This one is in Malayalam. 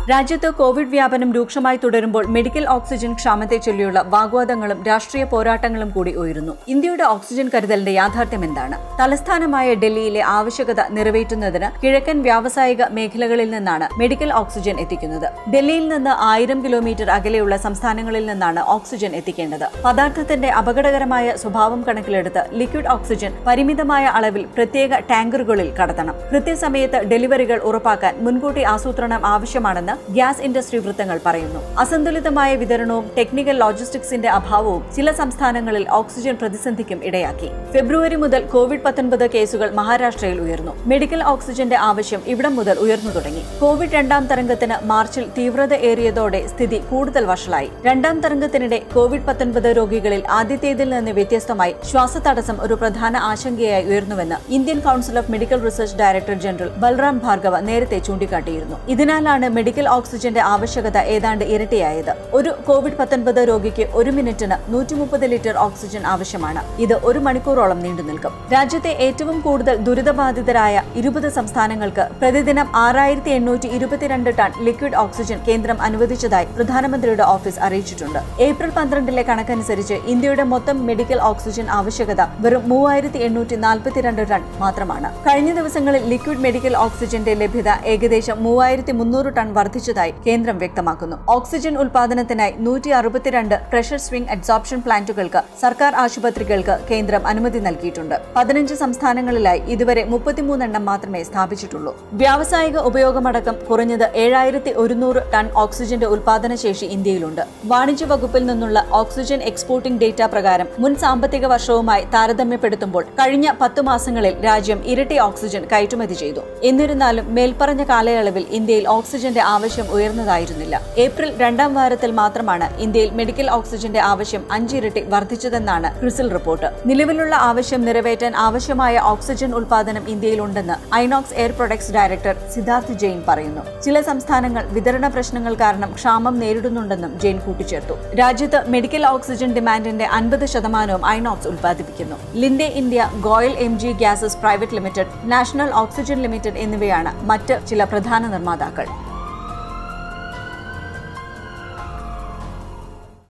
രാജ്യത്ത് കോവിഡ് വ്യാപനം രൂക്ഷമായി തുടരുമ്പോൾ മെഡിക്കൽ ഓക്സിജൻ ക്ഷാമത്തെ ചൊല്ലിയുള്ള വാഗ്വാദങ്ങളും രാഷ്ട്രീയ പോരാട്ടങ്ങളും കൂടി ഉയരുന്നു ഇന്ത്യയുടെ ഓക്സിജൻ കരുതലിന്റെ യാഥാർത്ഥ്യം എന്താണ് തലസ്ഥാനമായ ഡൽഹിയിലെ ആവശ്യകത നിറവേറ്റുന്നതിന് കിഴക്കൻ വ്യാവസായിക മേഖലകളിൽ നിന്നാണ് മെഡിക്കൽ ഓക്സിജൻ എത്തിക്കുന്നത് ഡൽഹിയിൽ നിന്ന് ആയിരം കിലോമീറ്റർ അകലെയുള്ള സംസ്ഥാനങ്ങളിൽ നിന്നാണ് ഓക്സിജൻ എത്തിക്കേണ്ടത് പദാർത്ഥത്തിന്റെ അപകടകരമായ സ്വഭാവം കണക്കിലെടുത്ത് ലിക്വിഡ് ഓക്സിജൻ പരിമിതമായ അളവിൽ പ്രത്യേക ടാങ്കറുകളിൽ കടത്തണം കൃത്യസമയത്ത് ഡെലിവറികൾ ഉറപ്പാക്കാൻ മുൻകൂട്ടി ആസൂത്രണം ആവശ്യമാണെന്ന് ഗ്യാസ് ഇൻഡസ്ട്രി വൃത്തങ്ങൾ പറയുന്നു അസന്തുലിതമായ വിതരണവും ടെക്നിക്കൽ ലോജിസ്റ്റിക്സിന്റെ അഭാവവും ചില സംസ്ഥാനങ്ങളിൽ ഓക്സിജൻ പ്രതിസന്ധിക്കും ഇടയാക്കി ഫെബ്രുവരി മുതൽ കോവിഡ് പത്തൊൻപത് കേസുകൾ മഹാരാഷ്ട്രയിൽ ഉയർന്നു മെഡിക്കൽ ഓക്സിജന്റെ ആവശ്യം ഇവിടം മുതൽ ഉയർന്നു തുടങ്ങി കോവിഡ് രണ്ടാം തരംഗത്തിന് മാർച്ചിൽ തീവ്രത ഏറിയതോടെ സ്ഥിതി കൂടുതൽ വഷളായി രണ്ടാം തരംഗത്തിനിടെ കോവിഡ് പത്തൊൻപത് രോഗികളിൽ ആദ്യത്തേതിൽ നിന്ന് വ്യത്യസ്തമായി ശ്വാസതടസ്സം ഒരു പ്രധാന ആശങ്കയായി ഉയർന്നുവെന്ന് Indian council of medical research director general Balram Bhargava നേരത്തെ ചൂണ്ടിക്കാട്ടിയിരുന്നു ഇതിനാലാണ് മെഡിക്കൽ ഓക്സിജന്റെ ആവശ്യകത ഏതാണ്ട് ഇരട്ടിയായത് ഒരു കോവിഡ് പത്തൊൻപത് രോഗിക്ക് ഒരു മിനിറ്റിന് നൂറ്റി മുപ്പത് ലിറ്റർ ഓക്സിജൻ ആവശ്യമാണ് ഇത് ഒരു മണിക്കൂറോളം നീണ്ടു നിൽക്കും രാജ്യത്തെ ഏറ്റവും കൂടുതൽ ദുരിതബാധിതരായ ഇരുപത് സംസ്ഥാനങ്ങൾക്ക് പ്രതിദിനം ആറായിരത്തി എണ്ണൂറ്റി ഇരുപത്തിരണ്ട് ടൺ ലിക്വിഡ് ഓക്സിജൻ കേന്ദ്രം അനുവദിച്ചതായി പ്രധാനമന്ത്രിയുടെ ഓഫീസ് അറിയിച്ചിട്ടുണ്ട് ഏപ്രിൽ പന്ത്രണ്ടിലെ കണക്കനുസരിച്ച് ഇന്ത്യയുടെ മൊത്തം മെഡിക്കൽ ഓക്സിജൻ ആവശ്യകത വെറും മൂവായിരത്തി എണ്ണൂറ്റി നാൽപ്പത്തിരണ്ട് ടൺ മാത്രമാണ് കഴിഞ്ഞ ദിവസങ്ങളിൽ ലിക്വിഡ് മെഡിക്കൽ ഓക്സിജന്റെ ലഭ്യത ഏകദേശം മൂവായിരത്തി മുന്നൂറ് ടൺ വർദ്ധിച്ചതായി കേന്ദ്രം വ്യക്തമാക്കുന്നു ഓക്സിജൻ ഉൽപാദനത്തിനായി നൂറ്റി അറുപത്തിരണ്ട് പ്രഷർ സ്വിംഗ് അഡ്സോപ്ഷൻ പ്ലാന്റുകൾക്ക് സർക്കാർ ആശുപത്രികൾക്ക് കേന്ദ്രം അനുമതി നൽകിയിട്ടുണ്ട് പതിനഞ്ച് സംസ്ഥാനങ്ങളിലായി ഇതുവരെ മുപ്പത്തിമൂന്നെണ്ണം മാത്രമേ സ്ഥാപിച്ചിട്ടുള്ളൂ വ്യാവസായിക ഉപയോഗമടക്കം കുറഞ്ഞത് ഏഴായിരത്തി ഒരുന്നൂറ് ടൺ ഓക്സിജന്റെ ഉൽപാദന ശേഷി ഇന്ത്യയിലുണ്ട് വാണിജ്യ വകുപ്പിൽ നിന്നുള്ള ഓക്സിജൻ എക്സ്പോർട്ടിംഗ് ഡേറ്റ പ്രകാരം മുൻ സാമ്പത്തിക വർഷവുമായി താരതമ്യപ്പെടുത്തുമ്പോൾ കഴിഞ്ഞ പത്തു മാസങ്ങളിൽ രാജ്യം ഇരട്ടി ഓക്സിജൻ കയറ്റുമതി ചെയ്തു എന്നിരുന്നാലും മേൽപ്പറഞ്ഞ കാലയളവിൽ ഇന്ത്യയിൽ ഓക്സിജന്റെ ആവശ്യം ഉയർന്നതായിരുന്നില്ല ഏപ്രിൽ രണ്ടാം വാരത്തിൽ മാത്രമാണ് ഇന്ത്യയിൽ മെഡിക്കൽ ഓക്സിജന്റെ ആവശ്യം അഞ്ചിരട്ടി വർദ്ധിച്ചതെന്നാണ് ക്രിസിൽ റിപ്പോർട്ട് നിലവിലുള്ള ആവശ്യം നിറവേറ്റാൻ ആവശ്യമായ ഓക്സിജൻ ഉൽപാദനം ഇന്ത്യയിലുണ്ടെന്ന് Inox air products director Siddharth Jain പറയുന്നു ചില സംസ്ഥാനങ്ങൾ വിതരണ പ്രശ്നങ്ങൾ കാരണം ക്ഷാമം നേരിടുന്നുണ്ടെന്നും ജെയിൻ കൂട്ടിച്ചേർത്തു രാജ്യത്ത് മെഡിക്കൽ ഓക്സിജൻ ഡിമാൻഡിന്റെ അൻപത് ശതമാനവും ഐനോക്സ് ഉൽപ്പാദിപ്പിക്കുന്നു Linde India Goyal M G gases private limited national oxygen limited എന്നിവയാണ് മറ്റ് ചില പ്രധാന നിർമ്മാതാക്കൾ